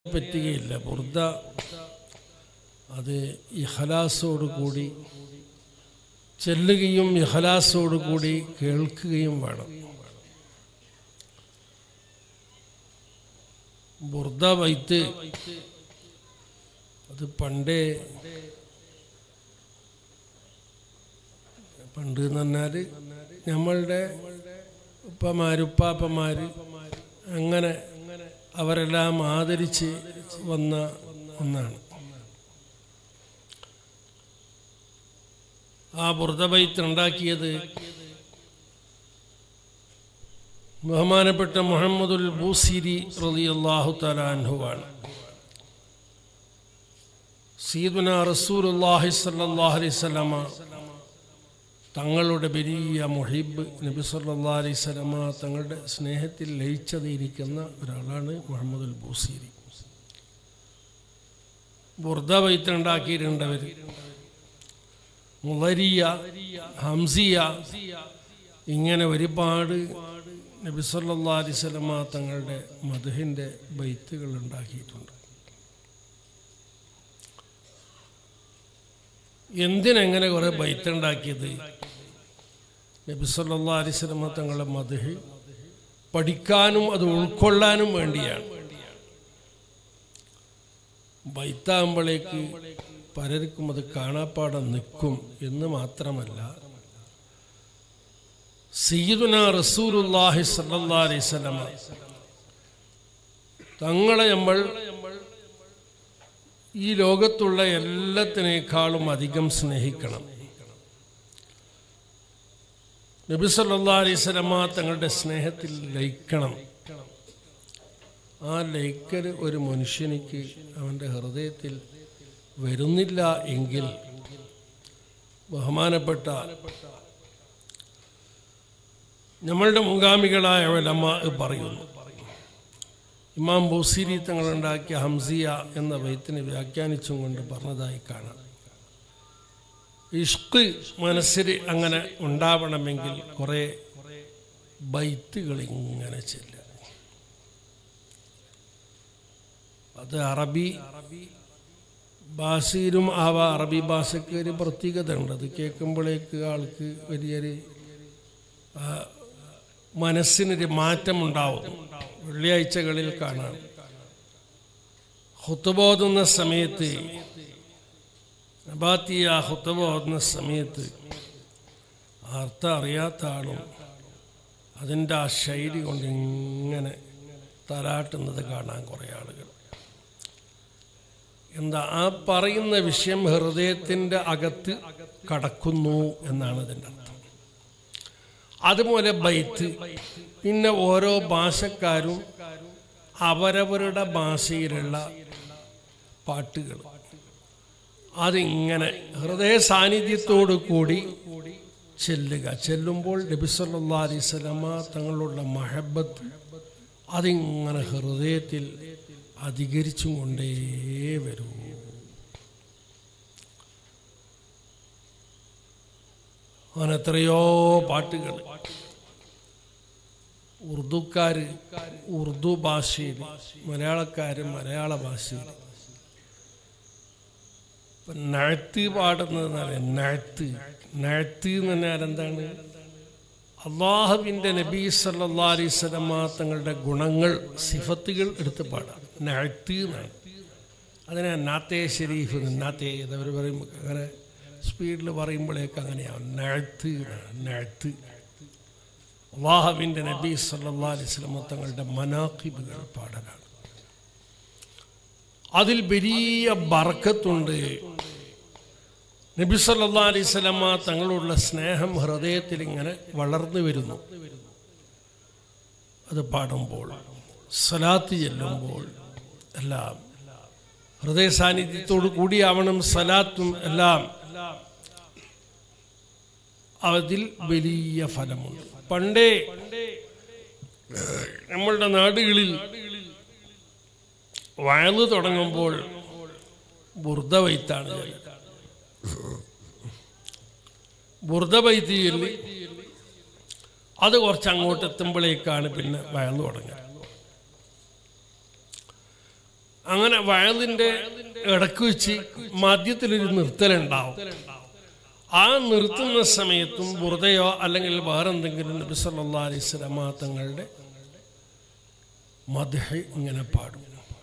പറ്റുകയില്ല ബുർദ അത് ഇഹലാസോട് കൂടി ചെല്ലുകയും ഇഹലാസോട് കൂടി കേൾക്കുകയും വേണം ബുർദ വൈത്ത് അത് പണ്ടേ പണ്ട് എന്ന് പറഞ്ഞാൽ നമ്മളുടെ ഉപ്പമാര് ഉപ്പാപ്പന്മാര് അങ്ങനെ അവരെല്ലാം ആദരിച്ച് വന്ന ഒന്നാണ് ആ ബുർദബൈത്ത് ഉണ്ടാക്കിയത് ബഹുമാനപ്പെട്ട മുഹമ്മദുൽ ബൂസിരി റലി അള്ളാഹു തലാൻഹുവാണ് സീദുന റസൂലുല്ലാഹി സല്ലല്ലാഹു അലൈഹി സ്വലമ തങ്ങളുടെ വലിയ മുഹിബ് നബി സല്ലാ അലൈഹി സ്വലമ തങ്ങളുടെ സ്നേഹത്തിൽ ലയിച്ചതിരിക്കുന്ന ഒരാളാണ് മുഹമ്മദുൽ ബൂസീരി ബുർദ വൈത്തുണ്ടാക്കിയിട്ടുണ്ടവർ മുളരിയ ഹംസിയ ഇങ്ങനെ ഒരുപാട് നബി സല്ലാ അലൈഹി സ്വലമ തങ്ങളുടെ മധുഹിൻ്റെ ബൈത്തുകൾ ഉണ്ടാക്കിയിട്ടുണ്ട് എന്തിനെങ്ങനെ കുറെ ബൈത്തുണ്ടാക്കിയത് നബി സല്ലാ അലിസ്ലമ തങ്ങളുടെ മധുഹ് പഠിക്കാനും അത് ഉൾക്കൊള്ളാനും വേണ്ടിയാണ് ബൈത്താകുമ്പോഴേക്ക് പലർക്കും അത് കാണാപ്പാടം നിൽക്കും എന്ന് മാത്രമല്ല സയ്യിദുന റസൂലുല്ലാഹി സല്ലല്ലാഹു അലൈഹി വസല്ലമ തങ്ങളെ നമ്മൾ ഈ ലോകത്തുള്ള എല്ലാത്തിനേക്കാളും അധികം സ്നേഹിക്കണം നബി സല്ലാ അലൈഹി സ്വലമ തങ്ങളുടെ സ്നേഹത്തിൽ ലയിക്കണം ആ ലയിക്കൽ ഒരു മനുഷ്യനിക്ക് അവൻ്റെ ഹൃദയത്തിൽ വരുന്നില്ല എങ്കിൽ ബഹുമാനപ്പെട്ട നമ്മളുടെ മുൻഗാമികളായ വലമ്മ പറയുന്നു ഇമാം ബൂസിരി തങ്ങളുണ്ടാക്കിയ ഹംസിയ എന്ന വൈത്തിനെ വ്യാഖ്യാനിച്ചും കൊണ്ട് പറഞ്ഞതായി കാണാം ഇഷ്ക് മനസ്സിൽ അങ്ങനെ ഉണ്ടാവണമെങ്കിൽ കുറേ ബൈത്തുകൾ ഇങ്ങനെ ചെല്ലുക അത് അറബി ഭാഷയിലും ആവ അറബി ഭാഷയ്ക്ക് ഒരു പ്രത്യേകത ഉണ്ട് അത് കേൾക്കുമ്പോഴേക്ക് ആൾക്ക് വലിയൊരു മനസ്സിനൊരു മാറ്റമുണ്ടാവും വെള്ളിയാഴ്ചകളിൽ കാണാം ഹുത്തുബോധുന്ന സമയത്ത് നബാത്തിയ ഹുത്തുബോധുന്ന സമയത്ത് അർത്ഥം അറിയാത്ത ആളും അതിൻ്റെ ആ ശൈലി കൊണ്ട് ഇങ്ങനെ തലാട്ടുന്നത് കാണാൻ കുറേ ആളുകൾ എന്താ ആ പറയുന്ന വിഷയം ഹൃദയത്തിൻ്റെ അകത്ത് കടക്കുന്നു എന്നാണ് അതിൻ്റെ അർത്ഥം അതുപോലെ ബൈത്ത് പിന്നെ ഓരോ ഭാഷക്കാരും അവരവരുടെ ഭാഷയിലുള്ള പാട്ടുകൾ അതിങ്ങനെ ഹൃദയ സാന്നിധ്യത്തോടു കൂടി ചെല്ലുക ചെല്ലുമ്പോൾ നബിസല്ലാ അലൈവലമ തങ്ങളുള്ള മഹബത്ത് അതിങ്ങനെ ഹൃദയത്തിൽ അധികരിച്ചും കൊണ്ടേ വരൂ അങ്ങനെ എത്രയോ പാട്ടുകൾ ഉറുദുക്കാര് ഉറുദു ഭാഷയിൽ മലയാളക്കാര് മലയാള ഭാഷയിൽ ഇപ്പം നഴത്ത് പാടുന്നത് നഴത്ത് നഴത്ത് എന്ന് പറഞ്ഞാൽ എന്താണ് അള്ളാഹുവിൻ്റെ നബി സല്ലാ അലൈവലമ തങ്ങളുടെ ഗുണങ്ങൾ സിഫത്തുകൾ എടുത്ത് പാടാം നഴത്ത് എന്നാണ് അതിനെ നാത്തേ ഷെരീഫ് നാത്തേ അവർ പറയുമ്പോൾ അങ്ങനെ സ്പീഡിൽ പറയുമ്പോഴേക്ക് അങ്ങനെയാണ് നഴത്ത് നഴത്ത് അള്ളാഹുവിൻ്റെ നബി സല്ലാ അലൈവലമ തങ്ങളുടെ മനാക്കിബുകൾ പാടലാണ് അതിൽ വലിയ ബർക്കത്തുണ്ട് നബി സല്ലാ അലൈവലമ തങ്ങളുള്ള സ്നേഹം ഹൃദയത്തിൽ ഇങ്ങനെ വളർന്നു വരുന്നു അത് പാടുമ്പോൾ സലാത്ത് ചെല്ലുമ്പോൾ എല്ലാം ഹൃദയ സാന്നിധ്യത്തോടു കൂടിയാവണം സലാത്തും എല്ലാം അതിൽ വലിയ ഫലമുണ്ട് പണ്ടേ നമ്മളുടെ നാടുകളിൽ വയല് തുടങ്ങുമ്പോൾ ബുർദ വൈത്താണ് ബുർദ വൈത്ത് ചൊല്ലി അത് കുറച്ച് അങ്ങോട്ട് എത്തുമ്പോഴേക്കാണ് പിന്നെ വയല് തുടങ്ങുക അങ്ങനെ വയലിൻ്റെ ഇടക്ക് വെച്ച് മദ്യത്തിലൊരു നിർത്തലുണ്ടാവും ആ നിർത്തുന്ന സമയത്തും ബുറുദയോ അല്ലെങ്കിൽ വേറെന്തെങ്കിലും നബി സല്ലല്ലാഹു അലൈഹി വസല്ലമ തങ്ങളുടെ മദ്ഹ് ഇങ്ങനെ പാടും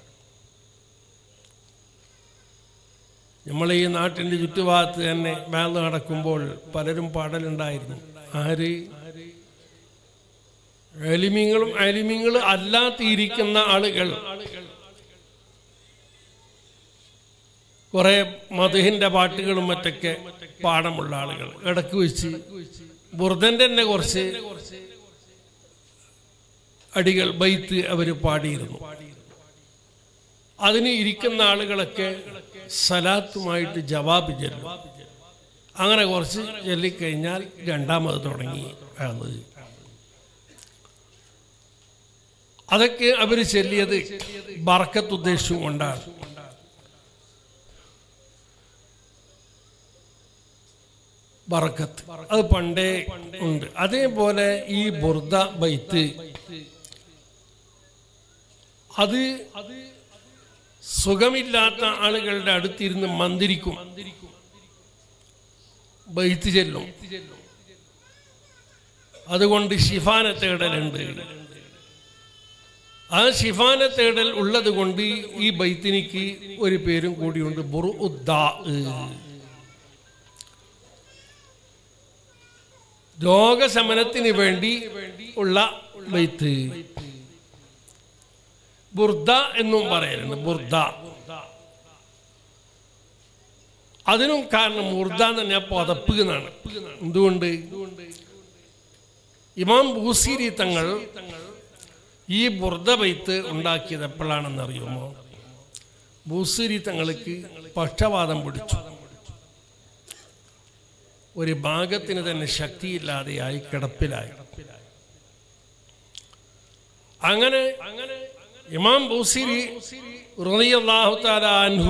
നമ്മൾ ഈ നാട്ടിൻ്റെ ചുറ്റുഭാഗത്ത് തന്നെ മേൽ നടക്കുമ്പോൾ പലരും പാടലുണ്ടായിരുന്നു ആര് അലിമീങ്ങളും അലിമീങ്ങൾ അല്ലാത്തിരിക്കുന്ന ആളുകൾ കുറെ മധുഹിന്റെ പാട്ടുകളും മറ്റൊക്കെ പാടമുള്ള ആളുകൾ ഇടക്ക് വെച്ച് ബുർദന്റെ തന്നെ കുറച്ച് അടികൾ ബൈത്ത് അവർ പാടിയിരുന്നു അതിന് ഇരിക്കുന്ന ആളുകളൊക്കെ സലാത്തുമായിട്ട് ജവാബ് ചെല്ലും അങ്ങനെ കുറച്ച് ചൊല്ലിക്കഴിഞ്ഞാൽ രണ്ടാമത് തുടങ്ങി അത് അതൊക്കെ അവർ ചൊല്ലിയത് ബർക്കത്ത് ഉദ്ദേശം കൊണ്ടാണ് ബറക്കത്ത് അത് പണ്ടേ ഉണ്ട് അതേപോലെ ഈ ബുർദ ബൈത്ത് അത് സുഖമില്ലാത്ത ആളുകളുടെ അടുത്തിരുന്ന് മന്ദിരിക്കും ബൈത്ത് ചെല്ലും അതുകൊണ്ട് ഷിഫാന തേടലുണ്ട് ആ ഷിഫാന തേടൽ ഉള്ളത് കൊണ്ട് ഈ ബൈത്തിനിക്ക് ഒരു പേരും കൂടിയുണ്ട് ബുറു ഉദ്ദാ രോഗശമനത്തിന് വേണ്ടി ഉള്ള ബൈത്ത് ബുർദ എന്നും പറയലുണ്ട് ബുർദ അതിനും കാരണം മുർദ എന്ന് പറഞ്ഞാൽ പുതപ്പ് എന്നാണ് എന്തുകൊണ്ട് ഇമാം ബൂസീരി തങ്ങൾ ഈ ബുർദ ബൈത്ത് ഉണ്ടാക്കിയത് എപ്പോഴാണെന്ന് അറിയുമോ ബൂസീരി തങ്ങൾക്ക് പക്ഷപാതം പിടിച്ചു ഒരു ഭാഗത്തിന് തന്നെ ശക്തിയില്ലാതെയായി കിടപ്പിലായി അങ്ങനെ ഇമാം ബൂസിരി അൻഹു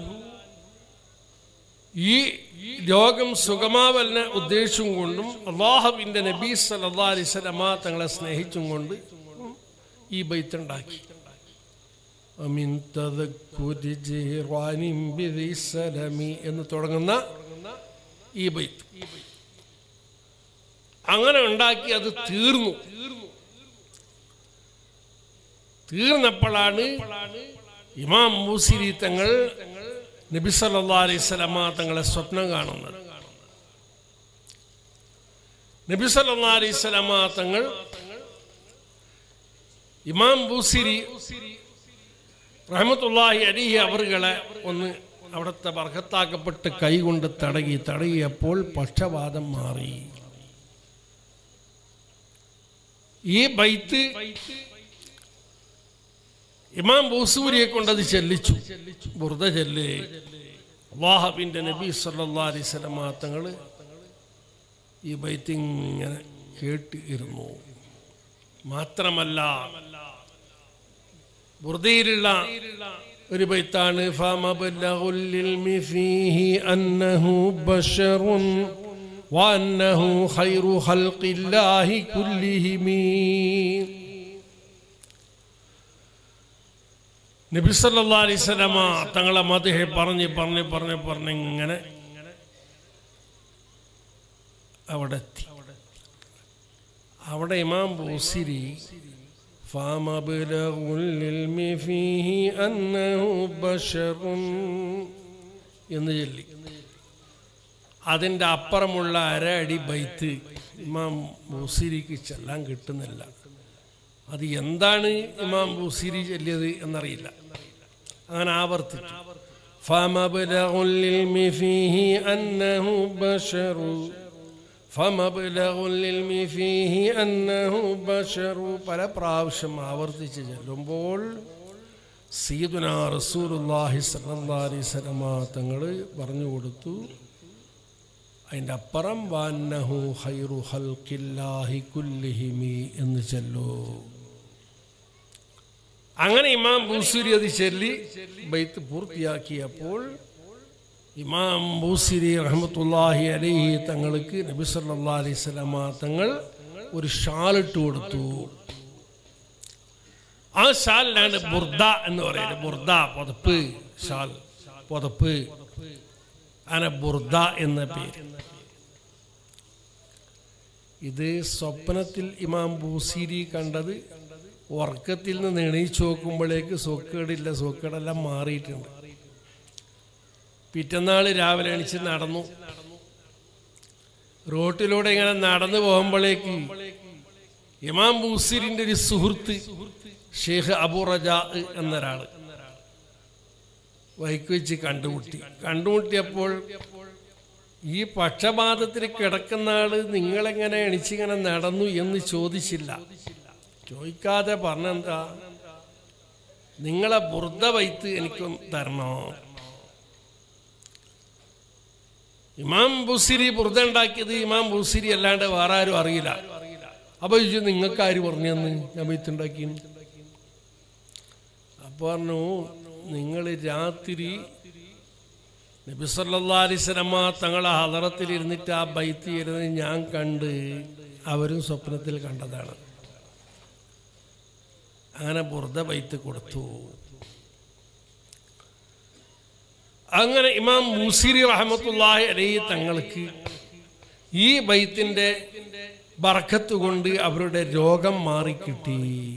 ഈ രോഗം സുഗമാവലിനെ ഉദ്ദേശം കൊണ്ടും അള്ളാഹുവിൻ്റെ നബീ സല്ലാ അലിസ്ലമ തങ്ങളെ സ്നേഹിച്ചും കൊണ്ട് ഈ ബൈത്തുണ്ടാക്കി അമിൻ തദക്കുരി ജിറാനിൻ ബിദി സലമി എന്ന് തുടങ്ങുന്ന ഈ ബൈത്ത് അങ്ങനെ ഉണ്ടാക്കി അത് തീർന്നു തീർന്നപ്പോഴാണ് ഇമാം മൂസിരി തങ്ങൾ നബി സല്ലാ അലൈഹി സ്വലമ തങ്ങളെ സ്വപ്നം കാണുന്നത് നബി സല്ലാ അലൈഹി സ്വലമ തങ്ങൾ ഇമാം ബൂസിരി റഹമത്തുല്ലാഹി അലിഹി അവറുകളെ ഒന്ന് അവിടുത്തെ വർഗത്താക്കപ്പെട്ട് കൈകൊണ്ട് തടകി തടകിയപ്പോൾ പക്ഷപാതം മാറി ഈ ബൈത്ത് ഇമാം ബൂസൂരിയെ കൊണ്ടത് ചെല്ലിച്ചു ബുർദ ചെല്ല് അള്ളാഹബിന്റെ നബി സല്ലാ അലൈസ്ലമ തങ്ങൾ ഈ ബൈത്ത് ഇങ്ങനെ കേട്ട് ഇരുന്നു മാത്രമല്ല ബുർദയിലുള്ള ഒരു ബൈത്താണ് അന്നഹു ബഷറുൻ وأنه خير خلق الله كلهم നബി സല്ലാ അലൈവലമ തങ്ങളെ മതഹെ പറഞ്ഞ് പറഞ്ഞ് പറഞ്ഞ് പറഞ്ഞ് ഇങ്ങനെ അവിടെ എത്തി അവിടെ ഇമാം ബൂസിരി فمبلغ العلم فيه أنه بشر എന്ന് ചൊല്ലി അതിൻ്റെ അപ്പുറമുള്ള അര അടി ബൈത്ത് ഇമാം ബൂസിരിക്ക് ചെല്ലാൻ കിട്ടുന്നില്ല അത് എന്താണ് ഇമാം ബൂസിരി ചൊല്ലിയത് എന്നറിയില്ല അങ്ങനെ ആവർത്തിച്ചു فمبلغ العلم فيه أنه بشر فمبلغ العلم فيه أنه بشر പല പ്രാവശ്യം ആവർത്തിച്ച് ചെല്ലുമ്പോൾ സീദുന റസൂലുല്ലാഹി സല്ലല്ലാഹി അലൈഹി വസല്ലമ തങ്ങൾ പറഞ്ഞു കൊടുത്തു അതിൻ്റെ അപ്പുറം വാന്നഹു ഹൈറു ഹൽക്കില്ലാഹി കുല്ലിഹിമി എന്ന് ചെല്ലു അങ്ങനെ ഇമാം ബൂസുരി അത് ചൊല്ലി ബൈത്ത് പൂർത്തിയാക്കിയപ്പോൾ ഇമാം ബൂസിരി റഹ്മത്തുല്ലാഹി അലൈഹി തങ്ങൾക്ക് നബി സല്ലാ അലൈഹി സ്വലമ തങ്ങൾ ഒരു ഷാളിട്ട് കൊടുത്തു ആ ഷാലിനാണ് ബുർദ എന്ന് പറയുന്നത് ബുർദ പുതപ്പ് ഷാൽ പുതപ്പ് അങ്ങനെ ബുർദ എന്ന പേര് ഇത് സ്വപ്നത്തിൽ ഇമാം ബൂസിരി കണ്ടത് ഉറക്കത്തിൽ നിന്ന് എണീച്ചു നോക്കുമ്പോഴേക്ക് സോക്കേടില്ല സോക്കേടെല്ലാം മാറിയിട്ടുണ്ട് പിറ്റന്നാൾ രാവിലെ എണീച്ച് നടന്നു റോട്ടിലൂടെ ഇങ്ങനെ നടന്നു പോകുമ്പോഴേക്ക് ഇമാം ബൂസിരിന്റെ ഒരു സുഹൃത്ത് ഷെയ്ഖ് അബു റജാ എന്നൊരാള് വൈക്ക് വെച്ച് കണ്ടുമുട്ടി കണ്ടുമുട്ടിയപ്പോൾ ഈ പക്ഷപാതത്തിൽ കിടക്കുന്ന ആള് നിങ്ങളെങ്ങനെ എണിച്ചിങ്ങനെ നടന്നു എന്ന് ചോദിച്ചില്ല ചോദിക്കാതെ പറഞ്ഞെന്താ നിങ്ങളെ ബുർദ വൈത്ത് എനിക്കും തരണോ ഇമാം ബുസിരി ബുർദ ഉണ്ടാക്കിയത് ഇമാം ബുസിരി അല്ലാണ്ട് വേറെ ആരും അറിയില്ല അപ്പൊ ചോദിച്ചു നിങ്ങൾക്ക് ആര് പറഞ്ഞെന്ന് ഞാൻ വൈത്തുണ്ടാക്കി അപ്പൊ പറഞ്ഞു നിങ്ങൾ രാത്രി നബിസല്ലാ അലിസ്ലമ തങ്ങളെ ഹലറത്തിൽ ഇരുന്നിട്ട് ആ ബൈത്ത് ഇരുന്ന് ഞാൻ കണ്ട് അവരും സ്വപ്നത്തിൽ കണ്ടതാണ് അങ്ങനെ ബുർദ ബൈത്ത് കൊടുത്തു അങ്ങനെ ഇമാം മുസിരി റഹമത്തുല്ലാഹി അലൈഹി തങ്ങൾക്ക് ഈ ബൈത്തിന്റെ ബർക്കത്ത് കൊണ്ട് അവരുടെ രോഗം മാറിക്കിട്ടി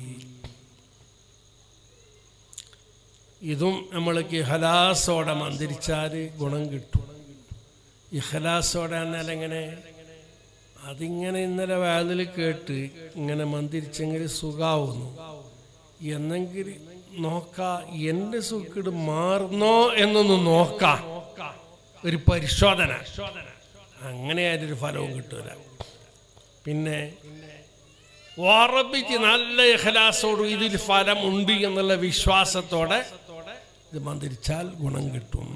ഇതും നമ്മൾക്ക് ഇഹലാസോടെ മന്ത്രിച്ചാൽ ഗുണം കിട്ടും ഇഹലാസോടെ എന്നാൽ എങ്ങനെ അതിങ്ങനെ ഇന്നലെ വാതിൽ കേട്ട് ഇങ്ങനെ മന്ത്രിച്ചെങ്കിൽ സുഖാവുന്നു എന്നെങ്കിൽ നോക്കാ എൻ്റെ സുഖിട് മാറുന്നോ എന്നൊന്ന് നോക്കാം ഒരു പരിശോധന അങ്ങനെ ആയിട്ടൊരു ഫലവും കിട്ടൂല പിന്നെ ഉറപ്പിച്ച് നല്ല ഇഖലാസോട് ഇതിൽ ഫലം ഉണ്ട് എന്നുള്ള വിശ്വാസത്തോടെ ഇത് മന്ത്രിച്ചാൽ ഗുണം കിട്ടും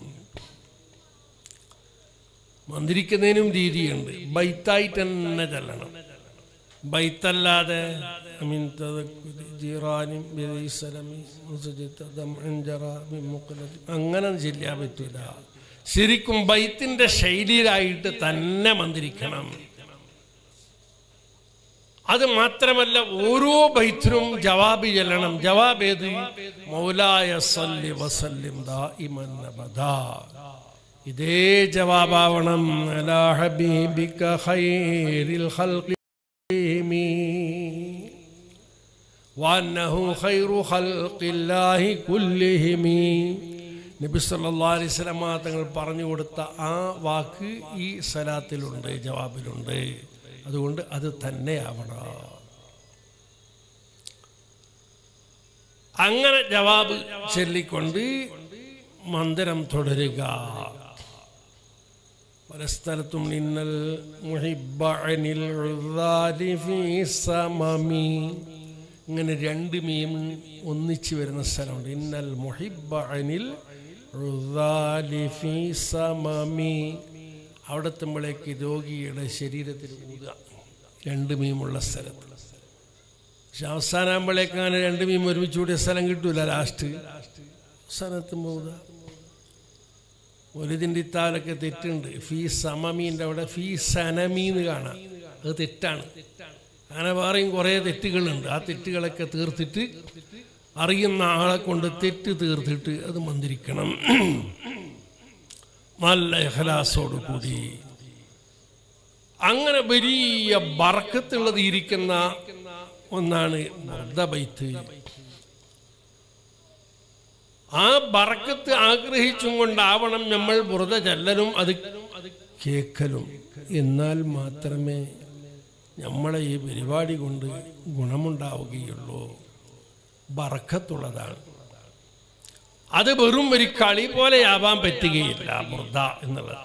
മന്ത്രിക്കുന്നതിനും രീതിയുണ്ട് ബൈത്തായിട്ട് തന്നെ ചെല്ലണം ബൈത്തല്ലാതെ من تذكر جيران بذي سلم وسجدت دمعا جرى من مقلد അങ്ങനെ ചെല്ലാൻ പറ്റൂല ശരിക്കും ബൈത്തിന്റെ ശൈലിയിലായിട്ട് തന്നെ മന്ത്രിക്കണം അത് മാത്രമല്ല ഓരോ ബൈത്തിനും ജവാബ് ചെല്ലണം ജവാബ് ഏത് മൗലായ സല്ലി വസല്ലിം ദാഇമൻ അബദാ ഇതേ ജവാബാവണം അലാ ഹബീബിക ഖൈറിൽ ഖൽഖി وأنه خير خلق الله كلهم നബി സല്ലല്ലാഹു അലൈഹി വസല്ലമ തങ്ങൾ പറഞ്ഞു കൊടുത്ത ആ വാക്ക് ഈ സലാത്തിലുണ്ട് ജവാബിലുണ്ട് അതുകൊണ്ട് അത് തന്നെയാവണം അങ്ങനെ ജവാബ് ചൊല്ലിക്കൊണ്ട് മന്ദിരം തുടരുക പല സ്ഥലത്തും നിന്നൽ മുഹിബ്ബഅനിൽ ഉദ്ദാലി ഫീ സമമി ഇങ്ങനെ രണ്ട് മീം ഒന്നിച്ച് വരുന്ന സ്ഥലമുണ്ട് ഇന്നൽ മുഹിബ്ബഅനിൽ ഉദ്ദാലി ഫീ സമമി അവിടെ എത്തുമ്പോഴേക്ക് രോഗിയുടെ ശരീരത്തിൽ ഊതുക രണ്ട് മീമുള്ള സ്ഥലത്ത് പക്ഷെ അവസാനാകുമ്പോഴേക്ക് അങ്ങനെ രണ്ട് മീം ഒരുമിച്ച് കൂടിയ സ്ഥലം കിട്ടൂല ലാസ്റ്റ് അവസാനത്തുമ്പോൾ ഊതുക ഒരിതിൻ്റെ ഇത്താലൊക്കെ തെറ്റുണ്ട് ഫീ സമമീൻ്റെ അവിടെ ഫീ സനമീന്ന് കാണാം അത് തെറ്റാണ് അങ്ങനെ വേറെയും കുറേ തെറ്റുകളുണ്ട് ആ തെറ്റുകളൊക്കെ തീർത്തിട്ട് അറിയുന്ന ആളെ കൊണ്ട് തെറ്റ് തീർത്തിട്ട് അത് മന്ത്രിക്കണം നല്ല എഹലാസോട് കൂടി അങ്ങനെ വലിയ ബറക്കത്തുള്ളത് ഇരിക്കുന്ന ഒന്നാണ് ബൈത്ത് ആ ബറക്കത്ത് ആഗ്രഹിച്ചും കൊണ്ടാവണം നമ്മൾ വ്രത ചെല്ലലും അത് കേൾക്കലും എന്നാൽ മാത്രമേ നമ്മളെ ഈ പരിപാടി കൊണ്ട് ഗുണമുണ്ടാവുകയുള്ളൂ ബറക്കത്തുള്ളതാണ് അത് വെറും ഒരു കളി പോലെയാവാൻ പറ്റുകയില്ല മൃത എന്നുള്ളത്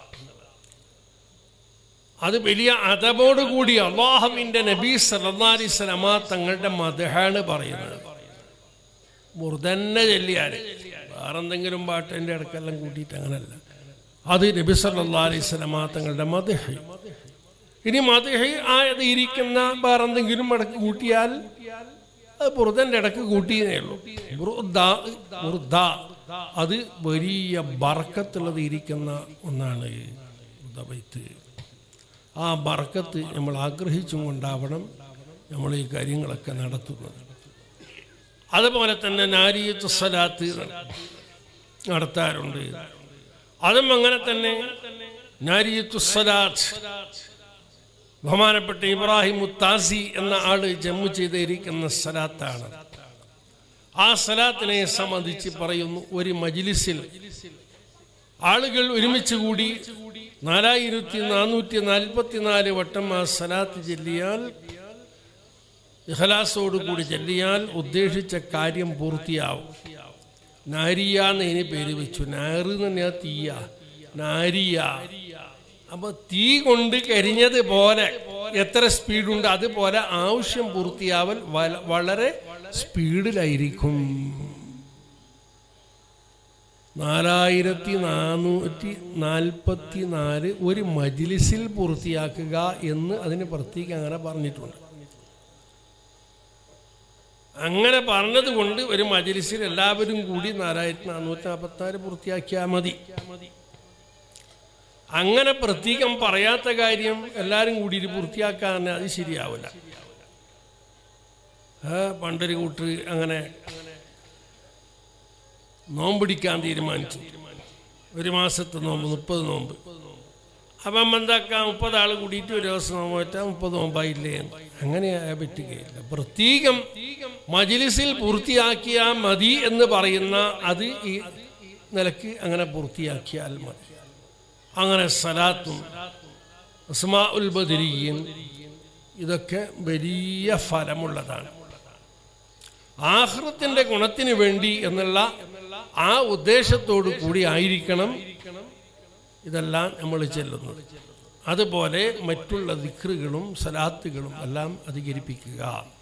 അത് വലിയ അതപോടുകൂടി അള്ളാഹുവിൻ്റെ നബി സലഹി സ്വലമ തങ്ങളുടെ മതഹാണ് പറയുന്നത് മുറുതന്നെ ചെല്ലിയാൽ വേറെന്തെങ്കിലും പാട്ടിൻ്റെ ഇടക്കെല്ലാം കൂട്ടിയിട്ട് അങ്ങനല്ല അത് നബി സല്ലാ അലൈഹി സ്വലമ തങ്ങളുടെ മതഹ് ഇനി മതഹ് ആയത് ഇരിക്കുന്ന വേറെന്തെങ്കിലും ഇടക്ക് കൂട്ടിയാൽ അത് ബുറുദന്റെ ഇടക്ക് കൂട്ടിയതേ ഉള്ളൂ ബുറുദ ബുറുദ അത് വലിയ ബർക്കത്തുള്ളത് ഇരിക്കുന്ന ഒന്നാണ് ബൈത്ത് ആ ബർക്കത്ത് നമ്മൾ ആഗ്രഹിച്ചും കൊണ്ടാവണം നമ്മൾ ഈ കാര്യങ്ങളൊക്കെ നടത്തുന്നത് അതുപോലെ തന്നെ നാരിയത്തു സലാത്ത് നടത്താറുണ്ട് അതും അങ്ങനെ തന്നെ നാരിയത്തു സലാത്ത് ബഹുമാനപ്പെട്ട ഇബ്രാഹിം മുത്താസി എന്ന ആള് ജമ്മു ചെയ്തിരിക്കുന്ന സലാത്താണ് ആ സലാത്തിനെ സംബന്ധിച്ച് പറയുന്നു ഒരു മജിലിസിൽ ആളുകൾ ഒരുമിച്ച് കൂടി നാലായിരത്തി നാനൂറ്റി നാൽപ്പത്തി നാല് വട്ടം ആ സലാത്ത് ചെല്ലിയാൽ ഇഹലാസോട് കൂടി ചെല്ലിയാൽ ഉദ്ദേശിച്ച കാര്യം പൂർത്തിയാവും നാരിയ എന്ന് ഇതിന് പേര് വെച്ചു നാറ് തന്നെ തീയ നാരിയ അപ്പൊ തീ കൊണ്ട് കരിഞ്ഞത് പോലെ എത്ര സ്പീഡുണ്ട് അതുപോലെ ആവശ്യം പൂർത്തിയാവൽ വല- വളരെ സ്പീഡിലായിരിക്കും നാലായിരത്തി നാനൂറ്റി നാൽപ്പത്തി നാല് ഒരു മജിലിസിൽ പൂർത്തിയാക്കുക എന്ന് അതിന് പ്രത്യേകം അങ്ങനെ പറഞ്ഞിട്ടുണ്ട് അങ്ങനെ പറഞ്ഞത് കൊണ്ട് ഒരു മജിലിസിൽ എല്ലാവരും കൂടി നാലായിരത്തി നാനൂറ്റി നാൽപ്പത്തി നാല് പൂർത്തിയാക്കിയാൽ മതി അങ്ങനെ പ്രത്യേകം പറയാത്ത കാര്യം എല്ലാവരും കൂടി പൂർത്തിയാക്കാൻ അത് ശരിയാവില്ല ആ, പണ്ടൊരു കൂട്ടർ അങ്ങനെ നോമ്പിടിക്കാൻ തീരുമാനിച്ചു ഒരു മാസത്തെ നോമ്പ് മുപ്പത് നോമ്പ് അപ്പം എന്താക്കാം മുപ്പത് ആൾ കൂടിയിട്ട് ഒരു ദിവസം നോമ്പ് വെച്ചാൽ മുപ്പത് നോമ്പായില്ലേ എന്ന്. അങ്ങനെ ആയാൽ പറ്റുകയില്ല പ്രത്യേകം മജിലിസിൽ പൂർത്തിയാക്കിയാൽ മതി എന്ന് പറയുന്ന അത് ഈ നിലക്ക് അങ്ങനെ പൂർത്തിയാക്കിയാൽ മതി അങ്ങനെ സലാത്തും അസ്മാ ഉൽ ബദരിയും ഇതൊക്കെ വലിയ ഫലമുള്ളതാണ് ആഹ്റത്തിന്റെ ഗുണത്തിന് വേണ്ടി എന്നുള്ള ആ ഉദ്ദേശത്തോടു കൂടി ആയിരിക്കണം ഇതെല്ലാം നമ്മൾ ചെല്ലുന്നത് അതുപോലെ മറ്റുള്ള ദിക്റുകളും സലാത്തുകളും എല്ലാം അധികരിപ്പിക്കുക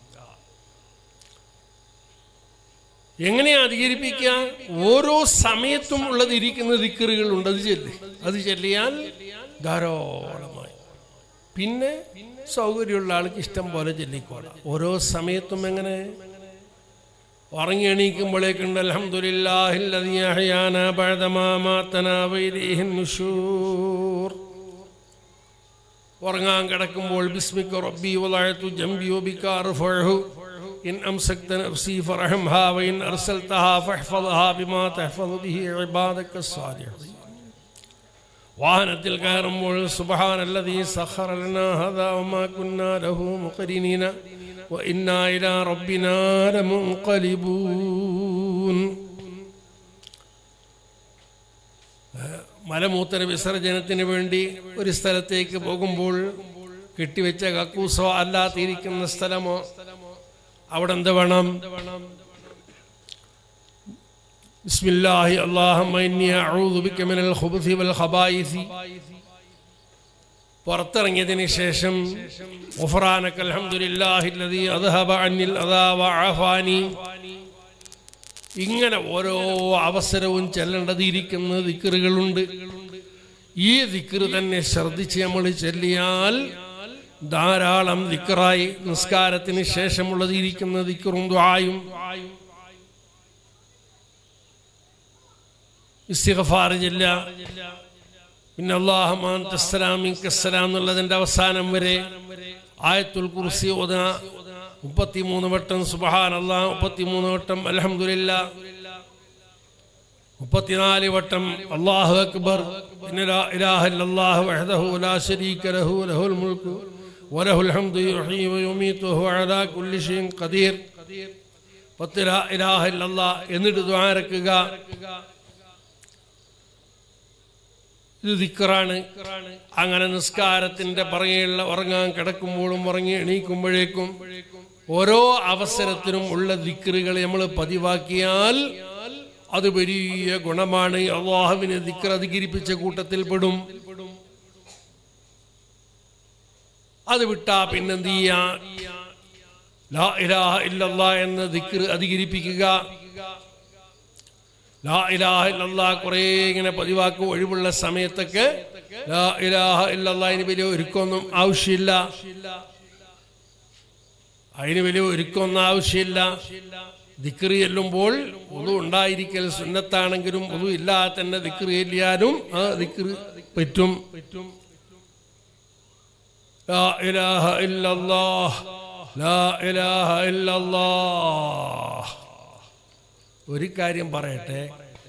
എങ്ങനെയാ അധികരിപ്പിക്കുക ഓരോ സമയത്തും ഉള്ളത് ഇരിക്കുന്ന ദിക്കറുകളുണ്ട് അത് ചെല്ലി അത് ചെല്ലിയാൽ ധാരാളമായി പിന്നെ സൗകര്യമുള്ള ആൾക്ക് ഇഷ്ടം പോലെ ചെല്ലിക്കോളാം ഓരോ സമയത്തും എങ്ങനെ ഉറങ്ങി എണീക്കുമ്പോഴേക്കുണ്ട് അൽഹംദുലില്ലാഹില്ലദീ അഹ്യാനാ ബഅദമാ മാതനാ വഇലൈഹിൻ നുശൂർ ഉറങ്ങാൻ കിടക്കുമ്പോൾ ബിസ്മിക റബ്ബി വലഅതു ജംബി വബിക അർഫഉഹു ഇൻ അംസക്ത നഫ്സി ഫർഹംഹാ വഇൻ അർസൽതഹാ ഫഹ്ഫദ്ഹാ ബിമാ തഹ്ഫദു ബിഹി ഇബാദക സ്സാലിഹീൻ വാഹനത്തിൽ കയറുമ്പോൾ സുബ്ഹാനല്ലദീ സഖറ ലനാ ഹദാ വമാ കുന്നാ ലഹു മുഖരിനീന وإنا إلى ربنا لمنقلبون മലമൂത്ര വിസർജനത്തിന് വേണ്ടി ഒരു സ്ഥലത്തേക്ക് പോകുമ്പോൾ കെട്ടിവെച്ച കക്കൂസോ അല്ലാത്തിരിക്കുന്ന സ്ഥലമോ അവിടെ എന്ത് വേണം ബിസ്മില്ലാഹി അല്ലാഹുമ്മ ഇന്നി അഊദു ബിക മിനൽ ഖുബുസി വൽ ഖബായിസി പുറത്തിറങ്ങിയതിന് ശേഷം غفرانك الحمد لله الذي أذهب عني الأذى وعافاني ഇങ്ങനെ ഓരോ അവസരവും ചെല്ലേണ്ടതിരിക്കുന്ന ദിക്കറുകളുണ്ട് ഈ ദിക്കറ് തന്നെ ശ്രദ്ധിച്ച് നമ്മൾ ചെല്ലിയാൽ ധാരാളം ദിക്കറായി നിസ്കാരത്തിന് ശേഷമുള്ളത് ഇരിക്കുന്ന ദിക്കറും ദ്വായും ഇസ്തിഗഫാർ ചെല്ല പിന്നെ അള്ളാഹുമാൻ തസ്സലാമിക്കസ്സലാം എന്നുള്ളതിൻ്റെ അവസാനം വരെ ആയത്തുൽ കുർസി ഓത മുപ്പത്തിമൂന്ന് വട്ടം സുബഹാൻ അള്ളാഹ് മുപ്പത്തിമൂന്ന് വട്ടം അലഹമുല്ല മുപ്പത്തിനാല് വട്ടം അള്ളാഹു അക്ബർ പിന്നെ ലാ ഇലാഹ ഇല്ലല്ലാഹു വഹ്ദഹു ലാ ശരീക ലഹു ലഹുൽ മുൽക്കു വലഹുൽ ഹംദു യുഹ്യി വയുമീതു വഹുവ അലാ കുല്ലി ഷൈഇൻ ഖദീർ പത്ത് ലാ ഇലാഹ ഇല്ലല്ലാഹ് എന്നിട്ട് ദുആ ഇറക്കുക ഇത് ദിക്കറാണ് അങ്ങനെ നിസ്കാരത്തിന്റെ പറയുള്ള ഉറങ്ങാൻ കിടക്കുമ്പോഴും ഉറങ്ങി എണീക്കുമ്പോഴേക്കും ഓരോ അവസരത്തിനും ഉള്ള ദിക്കറുകൾ നമ്മൾ പതിവാക്കിയാൽ അത് വലിയ ഗുണമാണ് അള്ളാഹുവിനെ ദിക്കർ അധികരിപ്പിച്ച കൂട്ടത്തിൽ പെടും അത് വിട്ടാ പിന്നെന്ത് ചെയ്യാ ലാ ഇലാഹ ഇല്ലല്ലാ എന്ന ദിക്കർ അധികരിപ്പിക്കുക ലാ ഇലാഹ ഇല്ലല്ലാ കുറേ ഇങ്ങനെ പതിവാക്കും ഒഴിവുള്ള സമയത്തൊക്കെ ലാ ഇലാഹ ഇല്ലല്ലാ അതിന് വലിയ ഒരുക്കമൊന്നും ആവശ്യമില്ല അതിന് വലിയ ഒരുക്കമൊന്നും ആവശ്യമില്ല ദിക്റി ചെല്ലുമ്പോൾ ഒതു ഉണ്ടായിരിക്കൽ സുന്നത്താണെങ്കിലും ഒതു ഇല്ലാതെ തന്നെ ദിക്റി ചെല്ലിയാലും ആ ദിക്റി പറ്റും ലാ ഇലാഹ ഇല്ലല്ലാഹ് ലാ ഇലാഹ ഇല്ലല്ലാഹ് ഒരു കാര്യം പറയട്ടെ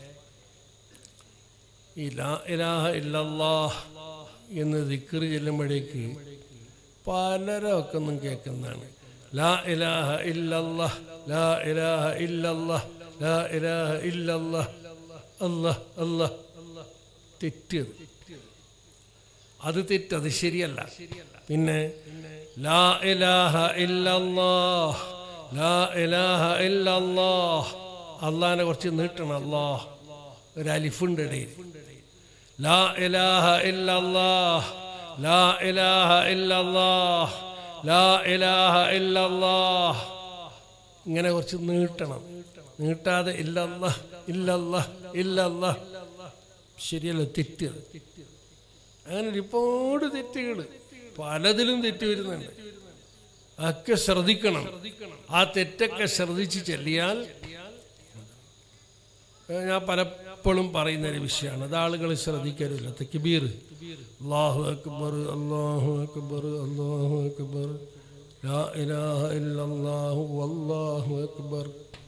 ഈ ലാ ഇലാഹ ഇല്ലല്ലാഹ് എന്ന് ദിക്കറ് ചെല്ലുമ്പോഴേക്ക് പലരൊക്കെ ഒന്നും കേൾക്കുന്നതാണ് ലാ ഇലാഹ ഇല്ലല്ലാഹ് ലാ ഇലാഹ ഇല്ലല്ലാഹ് ലാ ഇലാഹ ഇല്ലല്ലാഹ് അല്ലാഹ് അല്ലാഹ് തെറ്റത് അത് തെറ്റ് അത് ശരിയല്ല പിന്നെ ലാ ഇലാഹ ഇല്ലല്ലാഹ് ലാ ഇലാഹ ഇല്ലല്ലാഹ് അള്ളാഹിനെ കുറച്ച് നീട്ടണം അല്ലാഹ് ഒരു അലിഫുണ്ട് ഇടയിൽ ലാ ഇലാഹ ഇല്ലല്ലാഹ് ലാ ഇലാഹ ഇല്ലല്ലാഹ് ലാ ഇലാഹ ഇല്ലല്ലാഹ് ഇങ്ങനെ കുറച്ച് നീട്ടണം നീട്ടാതെ ഇല്ലല്ല ഇല്ലല്ല ഇല്ലല്ല ശരിയല്ല തെറ്റ് അങ്ങനെ ഒരുപാട് തെറ്റുകൾ പലതിലും തെറ്റ് വരുന്നുണ്ട് ഒക്കെ ശ്രദ്ധിക്കണം ആ തെറ്റൊക്കെ ശ്രദ്ധിച്ച് ചെല്ലിയാൽ ഏഹ് ഞാൻ പലപ്പോഴും പറയുന്ന ഒരു വിഷയമാണ് അത് ആളുകൾ ശ്രദ്ധിക്കരുല്ല തെക്കിബീർ അള്ളാഹു അക്ബർ അള്ളാഹു അക്ബർ അള്ളാഹു അക്ബർ ലാ ഇലാഹ ഇല്ലല്ലാഹു വല്ലാഹു അക്ബർ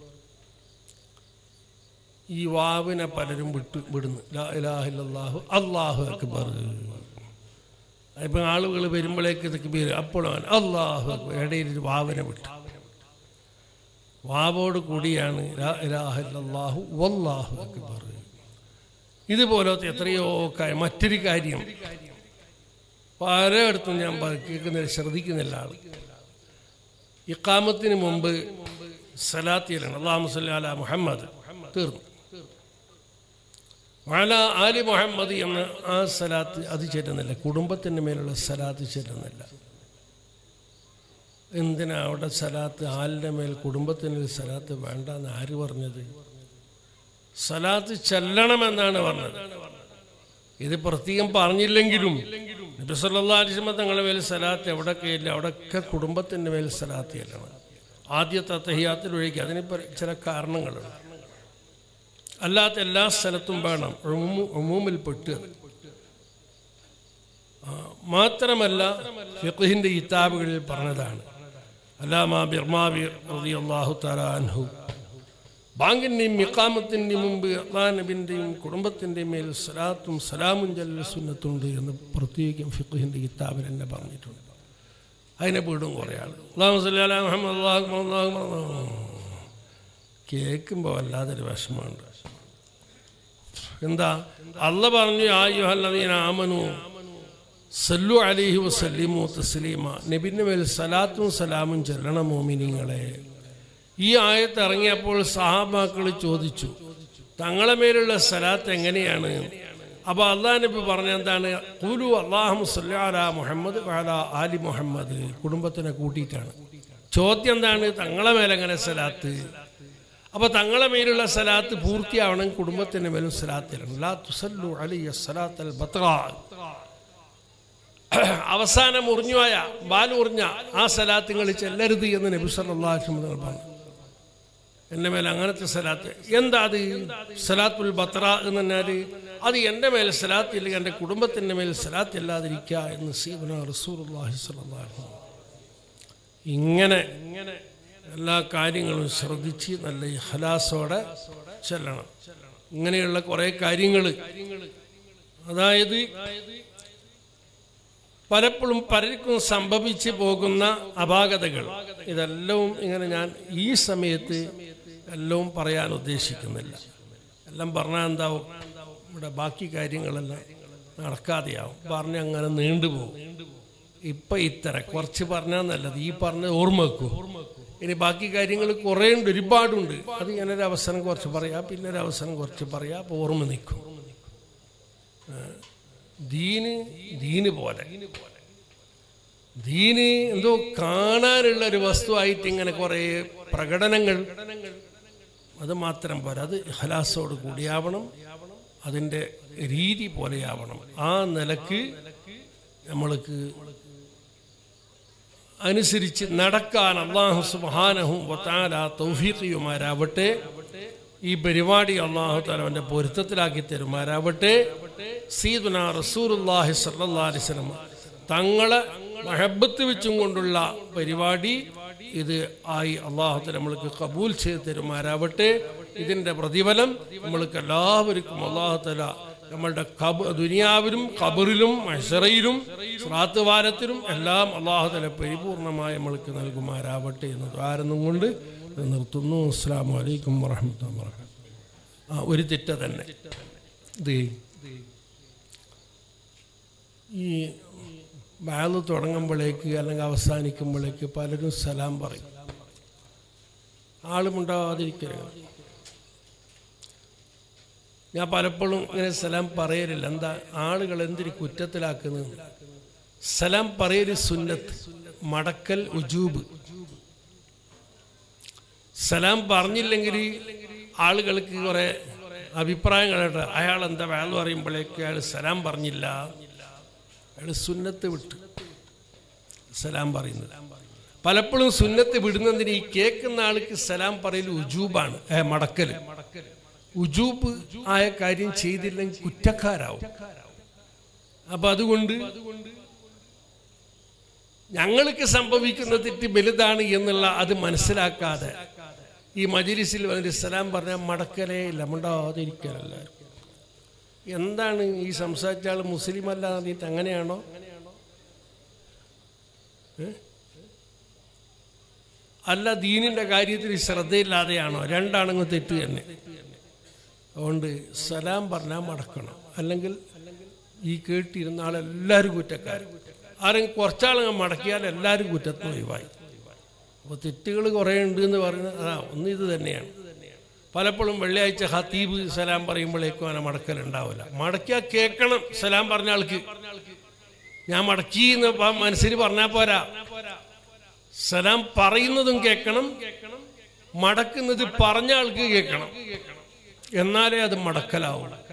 ഈ വാവിനെ പലരും വിട്ട് വിടുന്നു ലാ ഇലാഹ ഇല്ലല്ലാഹു അള്ളാഹു അക്ബർ ഇപ്പം ആളുകൾ വരുമ്പോഴേക്ക് തെക്കിബീർ അപ്പോഴാണ് അള്ളാഹു അക്ബർ ഇടയിൽ ഒരു വാവിനെ വിട്ടു വാവോട് കൂടിയാണ് ലാ ഇലാഹ ഇല്ലല്ലാഹു വല്ലാഹു അക്ബർ ഇതുപോലത്തെ എത്രയോ കാര്യം മറ്റൊരു കാര്യം പലയിടത്തും ഞാൻ പ- കേൾക്കുന്നില്ല ശ്രദ്ധിക്കുന്നില്ല ആൾ ഇക്കാമത്തിന് മുമ്പ് സലാത്തിയിലാണ് അള്ളാഹു സല്ലി അല മുഹമ്മദ് തീർന്നു വാല ആലി മുഹമ്മദ് എന്ന ആ സലാത്ത് അത് ചെല്ലുന്നില്ല കുടുംബത്തിൻ്റെ മേലുള്ള സലാത്ത് ചെല്ലുന്നില്ല എന്തിനാ അവിടെ സലാത്ത് ആലിൻ്റെ മേൽ കുടുംബത്തിന് സലാത്ത് വേണ്ടെന്ന് ആര് പറഞ്ഞത് സലാത്ത് ചെല്ലണമെന്നാണ് പറഞ്ഞത് ഇത് പ്രത്യേകം പറഞ്ഞില്ലെങ്കിലും നബി സല്ലല്ലാഹു അലൈഹി വസല്ലം തങ്ങളുടെ മേൽ സലാത്ത് എവിടെയൊക്കെ ഇല്ല അവിടെയൊക്കെ കുടുംബത്തിൻ്റെ മേൽ സലാത്ത് ചെല്ലണം ആദ്യത്തെ തഹിയാത്തിൽ ഒഴികെ അതിന് പല- ചില കാരണങ്ങളുണ്ട് അല്ലാത്ത എല്ലാ സ്ഥലത്തും വേണം ഒമൂമിൽ പെട്ട് മാത്രമല്ല ഫിഖിന്റെ കിതാബുകളിൽ പറഞ്ഞതാണ് അല്ലാമ ബിർമാവി റളിയല്ലാഹു തആല അൻഹു ബാങ്കിൻ്റെയും ഇക്കാമത്തിൻ്റെയും മുമ്പ് അള്ളാനബിൻ്റെയും കുടുംബത്തിൻ്റെയും മേൽ സലാത്തും സലാമും ജല്ല സുന്നത്തുണ്ട് എന്ന് പ്രത്യേകം ഫിഖിൻ്റെ കിതാബിൽ എന്നെ പറഞ്ഞിട്ടുണ്ട് അതിനെ വീടും കുറേ ആൾ അള്ളാഹു സല്ലി അലാ മുഹമ്മദ് അല്ലാഹു അക്ബർ, അല്ലാഹു അക്ബർ, അല്ലാഹു അക്ബർ. കേൾക്കുമ്പോൾ വല്ലാതൊരു വിഷമമുണ്ട് എന്താ അല്ല പറഞ്ഞു ആയുഹല്ലദീന ആമനു സല്ലു അലിഹി വസല്ലിമു തസ്ലീമ നബിൻ്റെ മേൽ സലാത്തും സലാമും ചെല്ലണം മോമിനിങ്ങളെ ഈ ആയത്ത് ഇറങ്ങിയപ്പോൾ സഹാബാക്കൾ ചോദിച്ചു തങ്ങളെ മേലുള്ള സലാത്ത് എങ്ങനെയാണ് അപ്പോൾ അള്ളാഹ് നബി പറഞ്ഞ എന്താണ് കുലു അള്ളാഹു സല്ലാല മുഹമ്മദ് വാല ആലി മുഹമ്മദ് കുടുംബത്തിനെ കൂട്ടിയിട്ടാണ് ചോദ്യം എന്താണ് തങ്ങളെ മേലെങ്ങനെ സലാത്ത് അപ്പോൾ തങ്ങളെ മേലുള്ള സലാത്ത് പൂർത്തിയാവണം കുടുംബത്തിൻ്റെ മേലും സലാത്തിലാണ് ലാ തുസല്ലു അലിയ സലാത്തൽ ബത്രാ അവസാനം ഉറിഞ്ഞുപോയ ബാല് ഉറിഞ്ഞ ആ സലാത്തുകൾ ചെല്ലരുത് എന്ന് നബി സല്ലല്ലാഹു അലൈഹി വസല്ലം പറഞ്ഞു എൻ്റെ മേലെ അങ്ങനത്തെ സലാത്ത് എന്താ അത് സലാത്തുൽ ബത്ര എന്ന് പറഞ്ഞാൽ അത് എൻ്റെ മേലെ സലാത്ത് ഇല്ലെങ്കിൽ എൻ്റെ കുടുംബത്തിൻ്റെ മേൽ സലാത്ത് ഇല്ലാതിരിക്കുക എന്ന് സീബന റസൂലുള്ളാഹി സ്വല്ലല്ലാഹു അലൈഹി വസല്ലം ഇങ്ങനെ ഇങ്ങനെ എല്ലാ കാര്യങ്ങളും ശ്രദ്ധിച്ച് നല്ല ഹലാസോടെ ചെല്ലണം ഇങ്ങനെയുള്ള കുറേ കാര്യങ്ങൾ അതായത് പലപ്പോഴും പലർക്കും സംഭവിച്ചു പോകുന്ന അപാകതകൾ ഇതെല്ലാം ഇങ്ങനെ ഞാൻ ഈ സമയത്ത് എല്ലാം പറയാൻ ഉദ്ദേശിക്കുന്നില്ല എല്ലാം പറഞ്ഞാൽ എന്താവും ഇവിടെ ബാക്കി കാര്യങ്ങളെല്ലാം നടക്കാതെയാവും പറഞ്ഞ് അങ്ങനെ നീണ്ടുപോകും ഇപ്പം ഇത്ര കുറച്ച് പറഞ്ഞാൽ നല്ലത് ഈ പറഞ്ഞ ഓർമ്മ വെക്കൂ ഇനി ബാക്കി കാര്യങ്ങൾ കുറേ ഉണ്ട് ഒരുപാടുണ്ട് അത് ഞാനൊരു അവസരം കുറച്ച് പറയാം പിന്നെ ഒരു അവസരം കുറച്ച് പറയാം അപ്പോൾ ഓർമ്മ നിൽക്കും ദീന് ദീന് പോലെ ദീന് എന്തോ കാണാനുള്ള ഒരു വസ്തുവായിട്ട് ഇങ്ങനെ കുറേ പ്രകടനങ്ങൾ അത് മാത്രം പോരാ അത് ഹലാസോട് കൂടിയാവണം അതിൻ്റെ രീതി പോലെയാവണം ആ നിലക്ക് നമ്മൾക്ക് അനുസരിച്ച് നടക്കാൻ അള്ളാഹു സുബാനഹും വത്താല തൗഫീഖിയുമാരാവട്ടെ ഈ പരിപാടി അള്ളാഹു താലവൻ്റെ പൊരുത്തത്തിലാക്കി തരുമാരാവട്ടെ സീദുന റസൂറുല്ലാഹി സല്ലാ അലിസ്ലം തങ്ങളെ മഹബത്ത് വെച്ചും കൊണ്ടുള്ള പരിപാടി ഇത് ആയി അള്ളാഹു നമ്മൾക്ക് കബൂൽ ചെയ്ത് തരുമാരാവട്ടെ ഇതിൻ്റെ പ്രതിഫലം നമ്മൾക്ക് എല്ലാവർക്കും അള്ളാഹുത്തല നമ്മളുടെ കബ ദുനിയാവിലും കബറിലും മഷറയിലും ശ്രാത്ത് വാരത്തിലും എല്ലാം അള്ളാഹുതല പരിപൂർണമായി നമ്മൾക്ക് നൽകുമാരാവട്ടെ എന്ന് ദ്വാരന്നും കൊണ്ട് ഇത് നിർത്തുന്നു അസ്സാം വലൈക്കും വറഹമത്തുള്ള ആ ഒരു തെറ്റ തന്നെ ഇത് ഈ ബാല് തുടങ്ങുമ്പോഴേക്ക് അല്ലെങ്കിൽ അവസാനിക്കുമ്പോഴേക്ക് പലരും സലാം പറയും ആളുമുണ്ടാവാതിരിക്കരുത് ഞാൻ പലപ്പോഴും ഇങ്ങനെ സലാം പറയലില്ല എന്താ ആളുകൾ എന്തിന് കുറ്റത്തിലാക്കുന്നത് സലാം പറയല് സുന്നത്ത് മടക്കൽ ഉജൂബ് സലാം പറഞ്ഞില്ലെങ്കിൽ ആളുകൾക്ക് കുറെ അഭിപ്രായങ്ങളുണ്ട് അയാൾ എന്താ വേള പറയുമ്പോഴേക്ക് അയാൾ സലാം പറഞ്ഞില്ല അയാൾ സുന്നത്ത് വിട്ടു സലാം പറയുന്നത് പലപ്പോഴും സുന്നത്ത് വിടുന്നതിന് ഈ കേൾക്കുന്ന ആൾക്ക് സലാം പറയൽ ഉജൂബാണ് ഏ, മടക്കല് ഉജൂബ് ആയ കാര്യം ചെയ്തില്ലെങ്കിൽ കുറ്റക്കാരാവും അപ്പൊ അതുകൊണ്ട് ഞങ്ങൾക്ക് സംഭവിക്കുന്ന തെറ്റ് വലുതാണ് എന്നുള്ള അത് മനസ്സിലാക്കാതെ ഈ മജിലിസിൽ വന്നിട്ട് സലാം പറഞ്ഞാൽ മടക്കലേ ഇല്ല മുണ്ടാതിരിക്കലല്ല എന്താണ് ഈ സംസാരിച്ച ആൾ മുസ്ലിം അല്ല എന്നിട്ട് അങ്ങനെയാണോ ഏ? അല്ല ദീനിന്റെ കാര്യത്തിൽ ശ്രദ്ധയില്ലാതെയാണോ രണ്ടാണങ്ങ് തെറ്റ് തന്നെ അതുകൊണ്ട് സലാം പറഞ്ഞാൽ മടക്കണം അല്ലെങ്കിൽ ഈ കേട്ടിരുന്ന ആളെല്ലാവരും കുറ്റക്കാരും ആരെങ്കിലും കുറച്ചാളങ്ങ് മടക്കിയാൽ എല്ലാവരും കുറ്റത്തിന് ഒഴിവായി അപ്പോൾ തെറ്റുകൾ കുറേ ഉണ്ട് എന്ന് പറയുന്നത് അതാ ഒന്ന് ഇത് തന്നെയാണ് പലപ്പോഴും വെള്ളിയാഴ്ച ഹത്തീബ് സലാം പറയുമ്പോഴേക്കും അവനെ മടക്കലുണ്ടാവില്ല മടക്കിയാൽ കേൾക്കണം സലാം പറഞ്ഞ ആൾക്ക് ഞാൻ മടക്കി എന്ന് പ- മനസ്സിൽ പറഞ്ഞാൽ പോരാ സലാം പറയുന്നതും കേൾക്കണം മടക്കുന്നത് പറഞ്ഞ ആൾക്ക് കേൾക്കണം എന്നാലേ അത് മടക്കലാവുള്ളൂ